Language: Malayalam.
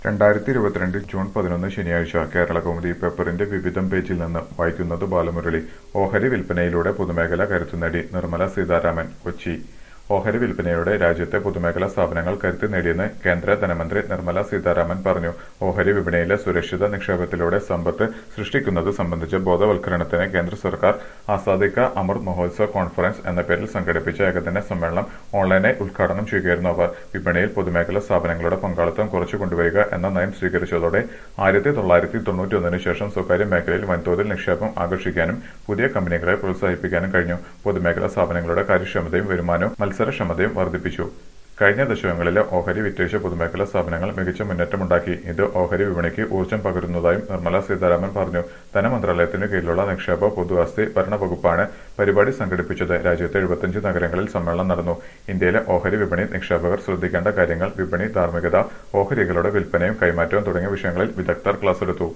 രണ്ടായിരത്തി ഇരുപത്തിരണ്ട് ജൂൺ പതിനൊന്ന് ശനിയാഴ്ച കേരളകൗമുദി പേപ്പറിന്റെ വിവിധം പേജിൽ നിന്ന് വായിക്കുന്നത് ബാലമുരളി ഓഹരി വിൽപ്പനയിലൂടെ പൊതുമേഖല കരുത്തു നേടി നിർമ്മല സീതാരാമൻ കൊച്ചി ഓഹരി വിൽപ്പനയോടെ രാജ്യത്തെ പൊതുമേഖലാ സ്ഥാപനങ്ങൾ കരുത്ത് നേടിയെന്ന് കേന്ദ്ര ധനമന്ത്രി നിർമ്മല സീതാരാമൻ പറഞ്ഞു ഓഹരി വിപണിയിലെ സുരക്ഷിത നിക്ഷേപത്തിലൂടെ സമ്പത്ത് സൃഷ്ടിക്കുന്നത് സംബന്ധിച്ച ബോധവൽക്കരണത്തിന് കേന്ദ്ര സർക്കാർ ആസാദിക അമൃത് മഹോത്സവ് കോൺഫറൻസ് എന്ന പേരിൽ സംഘടിപ്പിച്ച ഏകദിന സമ്മേളനം ഓൺലൈനായി ഉദ്ഘാടനം ചെയ്യുകയായിരുന്നു അവർ വിപണിയിൽ പൊതുമേഖലാ സ്ഥാപനങ്ങളുടെ പങ്കാളിത്തം കുറച്ചു കൊണ്ടുവരിക എന്ന നയം സ്വീകരിച്ചതോടെ ആയിരത്തി തൊള്ളായിരത്തി തൊണ്ണൂറ്റിയൊന്നിന് ശേഷം സ്വകാര്യ മേഖലയിൽ വൻതോതിൽ നിക്ഷേപം ആകർഷിക്കാനും പുതിയ കമ്പനികളെ പ്രോത്സാഹിപ്പിക്കാനും കഴിഞ്ഞു പൊതുമേഖലാ സ്ഥാപനങ്ങളുടെ കാര്യക്ഷമതയും വരുമാനവും മത്സരക്ഷമതയും വർദ്ധിപ്പിച്ചു കഴിഞ്ഞ ദശകങ്ങളിലെ ഓഹരി വിറ്റഴിച്ച പൊതുമേഖലാ സ്ഥാപനങ്ങൾ മികച്ച മുന്നേറ്റമുണ്ടാക്കി ഇത് ഓഹരി വിപണിക്ക് ഊർജ്ജം പകരുന്നതായും നിർമ്മല സീതാരാമൻ പറഞ്ഞു ധനമന്ത്രാലയത്തിന് കീഴിലുള്ള നിക്ഷേപ പൊതു ആസ്തി ഭരണ വകുപ്പാണ് പരിപാടി സംഘടിപ്പിച്ചത് രാജ്യത്തെ എഴുപത്തിയഞ്ച് നഗരങ്ങളിൽ സമ്മേളനം നടന്നു ഇന്ത്യയിലെ ഓഹരി വിപണി നിക്ഷേപകർ ശ്രദ്ധിക്കേണ്ട കാര്യങ്ങൾ വിപണി ധാർമ്മികത ഓഹരികളുടെ വിൽപ്പനയും കൈമാറ്റവും തുടങ്ങിയ വിഷയങ്ങളിൽ വിദഗ്ധർ ക്ലാസ് എടുത്തു